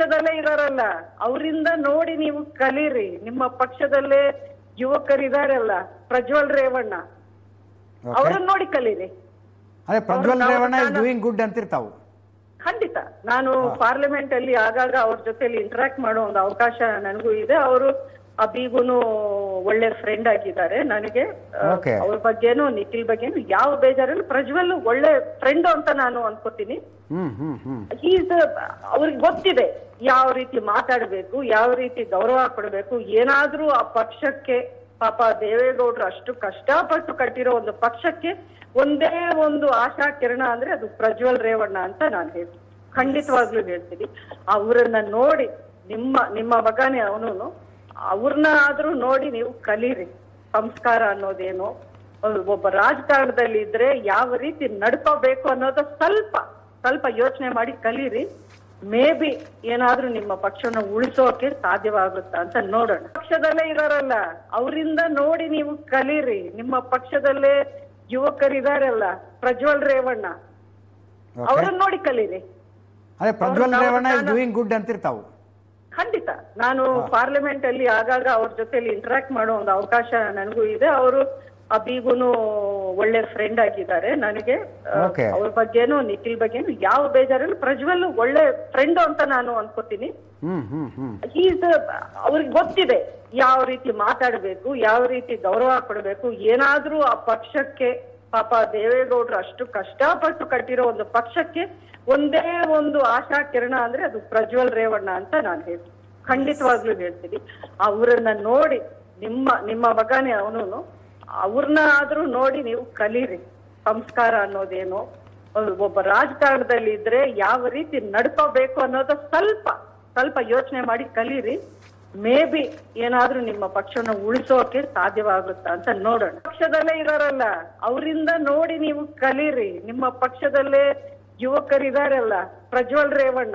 ಪಕ್ಷದಲ್ಲೇ ಇದಾರಲ್ಲ ಅವರಿಂದ ನೋಡಿ ನೀವು ಕಲೀರಿ ನಿಮ್ಮ ಪಕ್ಷದಲ್ಲೇ ಯುವಕರಿದಾರಲ್ಲ ಪ್ರಜ್ವಲ್ ರೇವಣ್ಣ ಓಕೆ ಅವ್ರನ್ನ ನೋಡಿ ಕಲೀರಿ ಅದೇ ಪ್ರಜ್ವಲ್ ಅವ್ರು ರೇವಣ್ಣ ಇಸ್ ನಾನು- ಡೂಯಿಂಗ್ ಗುಡ್ ಅಂತಿರ್ತಾವು ಖಂಡಿತ ನಾನು ಪಾರ್ಲಿಮೆಂಟ್ ಅಲ್ಲಿ ಆಗಾಗ ಅವ್ರ ಜೊತೆಲಿ ಇಂಟರಾಕ್ಟ್ ಮಾಡೋ ಒಂದು ಅವಕಾಶ ನನಗೂ ಇದೆ ಅವರು ಅಬಿಗೂನು ಒಳ್ಳೆ ಫ್ರೆಂಡ್ ಆಗಿದ್ದಾರೆ ನನಗೆ ಆ, Okay. ಅವ್ರ ಬಗ್ಗೆನೂ ನಿಖಿಲ್ ಬಗ್ಗೆನೂ ಯಾವ ಬೇಜಾರಿಲ್ಲ ಪ್ರಜ್ವಲ್ ಒಳ್ಳೆ ಫ್ರೆಂಡ್ ಅಂತ ನಾನು ಅನ್ಕೋತೀನಿ ಹ್ಮ್ ಹ್ಮ್ ಹ್ಮ್ ಈಸ್ ಅವ್ರಿಗೆ ಗೊತ್ತಿದೆ ಯಾವ ರೀತಿ ಮಾತಾಡಬೇಕು ಯಾವ ರೀತಿ ಗೌರವ ಕೊಡಬೇಕು ಏನಾದ್ರೂ ಆ ಪಕ್ಷಕ್ಕೆ ಪಾಪ ದೇವೇಗೌಡರು ಅಷ್ಟು ಕಷ್ಟಪಟ್ಟು ಕಟ್ಟಿರೋ ಒಂದು ಪಕ್ಷಕ್ಕೆ ಒಂದೇ ಒಂದು ಆಶಾ ಕಿರಣ ಅಂದ್ರೆ ಅದು ಪ್ರಜ್ವಲ್ ರೇವಣ್ಣ ಅಂತ ನಾನು ಹೇಳ್ತೀನಿ ಖಂಡಿತವಾಗ್ಲೂ ಹೇಳ್ತೀನಿ ಅವರನ್ನ ನೋಡಿ ನಿಮ್ಮ ನಿಮ್ಮ ಮಗನೇ ಅವನು ಅವ್ರನ್ನ ಆದ್ರೂ ನೋಡಿ ನೀವು ಕಲೀರಿ ಸಂಸ್ಕಾರ ಅನ್ನೋದೇನು ಒಂದು ಒಬ್ಬ ರಾಜಕಾರಣದಲ್ಲಿ ಇದ್ರೆ ಯಾವ ರೀತಿ ನಡ್ಕೋಬೇಕು ಅನ್ನೋದು ಸ್ವಲ್ಪ ಸ್ವಲ್ಪ ಯೋಚನೆ ಮಾಡಿ ಕಲೀರಿ ಮೇ ಬಿ ಏನಾದ್ರೂ ನಿಮ್ಮ ಪಕ್ಷನ ಉಳಿಸೋಕೆ ಸಾಧ್ಯವಾಗುತ್ತಾ ಅಂತ ನೋಡೋಣ ಪಕ್ಷದಲ್ಲೇ ಇದಾರಲ್ಲ ಅವರಿಂದ ನೋಡಿ ನೀವು ಕಲೀರಿ ನಿಮ್ಮ ಪಕ್ಷದಲ್ಲೇ ಯುವಕರಿದಾರಲ್ಲ ಪ್ರಜ್ವಲ್ ರೇವಣ್ಣ ಓಕೆ ಅವ್ರನ್ನ ನೋಡಿ ಕಲೀರಿ ಅದೇ ಪ್ರಜ್ವಲ್ ಅವ್ರು ರೇವಣ್ಣ ಇಸ್ ನಾನು- ಡೂಯಿಂಗ್ ಗುಡ್ ಅಂತಿರ್ತಾವು ಖಂಡಿತ ನಾನು ಪಾರ್ಲಿಮೆಂಟ್ ಅಲ್ಲಿ ಆಗಾಗ ಅವ್ರ ಜೊತೆಲಿ ಇಂಟರಾಕ್ಟ್ ಮಾಡೋ ಒಂದು ಅವಕಾಶ ನನಗೂ ಇದೆ ಅವರು ಅಬಿಗೂನು ಒಳ್ಳೆ ಫ್ರೆಂಡ್ ಆಗಿದ್ದಾರೆ ನನಗೆ ಆ, Okay. ಅವ್ರ ಬಗ್ಗೆನೂ ನಿಖಿಲ್ ಬಗ್ಗೆನೂ ಯಾವ ಬೇಜಾರಿಲ್ಲ ಪ್ರಜ್ವಲ್ ಒಳ್ಳೆ ಫ್ರೆಂಡ್ ಅಂತ ನಾನು ಅನ್ಕೋತೀನಿ ಹ್ಮ್ ಹ್ಮ್ ಹ್ಮ್ ಈಸ್ ಅವ್ರಿಗೆ ಗೊತ್ತಿದೆ ಯಾವ ರೀತಿ ಮಾತಾಡಬೇಕು ಯಾವ ರೀತಿ ಗೌರವ ಕೊಡಬೇಕು ಏನಾದ್ರೂ ಆ ಪಕ್ಷಕ್ಕೆ ಪಾಪ ದೇವೇಗೌಡರು ಅಷ್ಟು ಕಷ್ಟಪಟ್ಟು ಕಟ್ಟಿರೋ ಒಂದು ಪಕ್ಷಕ್ಕೆ ಒಂದೇ ಒಂದು ಆಶಾ ಕಿರಣ ಅಂದ್ರೆ ಅದು ಪ್ರಜ್ವಲ್ ರೇವಣ್ಣ ಅಂತ ನಾನು ಹೇಳ್ತೀನಿ ಖಂಡಿತವಾಗ್ಲೂ ಹೇಳ್ತೀನಿ ಅವ್ರನ್ನ ನೋಡಿ ನಿಮ್ಮ ನಿಮ್ಮ ಮಗನೇ ಅವನು ಅವ್ರನ್ನ ಆದ್ರೂ ನೋಡಿ ನೀವು ಕಲೀರಿ ಸಂಸ್ಕಾರ ಅನ್ನೋದೇನು ಒಂದು ಒಬ್ಬ ರಾಜಕಾರಣದಲ್ಲಿ ಇದ್ರೆ ಯಾವ ರೀತಿ ನಡ್ಕೋಬೇಕು ಅನ್ನೋದು ಸ್ವಲ್ಪ ಸ್ವಲ್ಪ ಯೋಚನೆ ಮಾಡಿ ಕಲೀರಿ ಮೇ ಬಿ ಏನಾದ್ರೂ ನಿಮ್ಮ ಪಕ್ಷನ ಉಳಿಸೋಕೆ ಸಾಧ್ಯವಾಗುತ್ತಾ ಅಂತ ನೋಡೋಣ ಪಕ್ಷದಲ್ಲೇ ಇದಾರಲ್ಲ ಅವರಿಂದ ನೋಡಿ ನೀವು ಕಲೀರಿ ನಿಮ್ಮ ಪಕ್ಷದಲ್ಲೇ ಯುವಕರಿದಾರಲ್ಲ ಪ್ರಜ್ವಲ್ ರೇವಣ್ಣ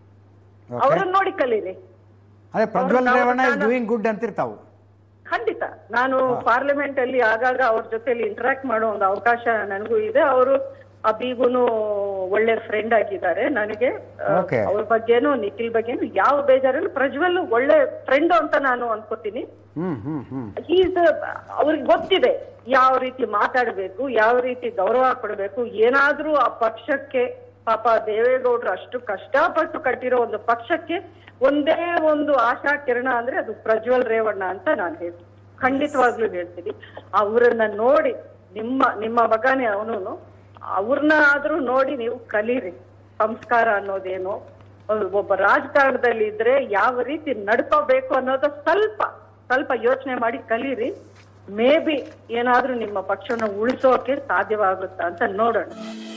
ಓಕೆ ಅವ್ರನ್ನ ನೋಡಿ ಕಲೀರಿ ಅದೇ ಪ್ರಜ್ವಲ್ ಅವ್ರು ರೇವಣ್ಣ ಇಸ್ ನಾನು- ಡೂಯಿಂಗ್ ಗುಡ್ ಅಂತಿರ್ತಾವು ಖಂಡಿತ ನಾನು ಪಾರ್ಲಿಮೆಂಟ್ ಅಲ್ಲಿ ಆಗಾಗ ಅವ್ರ ಜೊತೆಲಿ ಇಂಟರಾಕ್ಟ್ ಮಾಡೋ ಒಂದು ಅವಕಾಶ ನನಗೂ ಇದೆ ಅವರು ಅಬಿಗೂನು ಒಳ್ಳೆ ಫ್ರೆಂಡ್ ಆಗಿದ್ದಾರೆ ನನಗೆ ಆ, Okay. ಅವ್ರ ಬಗ್ಗೆನೂ ನಿಖಿಲ್ ಬಗ್ಗೆನೂ ಯಾವ ಬೇಜಾರಿಲ್ಲ ಪ್ರಜ್ವಲ್ ಒಳ್ಳೆ ಫ್ರೆಂಡ್ ಅಂತ ನಾನು ಅನ್ಕೋತೀನಿ ಹ್ಮ್ ಹ್ಮ್ ಹ್ಮ್ ಈಸ್ ಅವ್ರಿಗೆ ಗೊತ್ತಿದೆ ಯಾವ ರೀತಿ ಮಾತಾಡಬೇಕು ಯಾವ ರೀತಿ ಗೌರವ ಕೊಡಬೇಕು ಏನಾದ್ರೂ ಆ ಪಕ್ಷಕ್ಕೆ ಪಾಪ ದೇವೇಗೌಡರು ಅಷ್ಟು ಕಷ್ಟಪಟ್ಟು ಕಟ್ಟಿರೋ ಒಂದು ಪಕ್ಷಕ್ಕೆ ಒಂದೇ ಒಂದು ಆಶಾ ಕಿರಣ ಅಂದ್ರೆ ಅದು ಪ್ರಜ್ವಲ್ ರೇವಣ್ಣ ಅಂತ ನಾನು ಹೇಳ್ತೀನಿ ಖಂಡಿತವಾಗ್ಲೂ ಹೇಳ್ತೀನಿ ಅವ್ರನ್ನ ನೋಡಿ ನಿಮ್ಮ ನಿಮ್ಮ ಮಗನೇ ಅವನು ಅವ್ರನ್ನ ಆದ್ರೂ ನೋಡಿ ನೀವು ಕಲೀರಿ ಸಂಸ್ಕಾರ ಅನ್ನೋದೇನು ಒಂದು ಒಬ್ಬ ರಾಜಕಾರಣದಲ್ಲಿ ಇದ್ರೆ ಯಾವ ರೀತಿ ನಡ್ಕೋಬೇಕು ಅನ್ನೋದು ಸ್ವಲ್ಪ ಸ್ವಲ್ಪ ಯೋಚನೆ ಮಾಡಿ ಕಲೀರಿ ಮೇ ಬಿ ಏನಾದ್ರೂ ನಿಮ್ಮ ಪಕ್ಷನ ಉಳಿಸೋಕೆ ಸಾಧ್ಯವಾಗುತ್ತಾ ಅಂತ ನೋಡೋಣ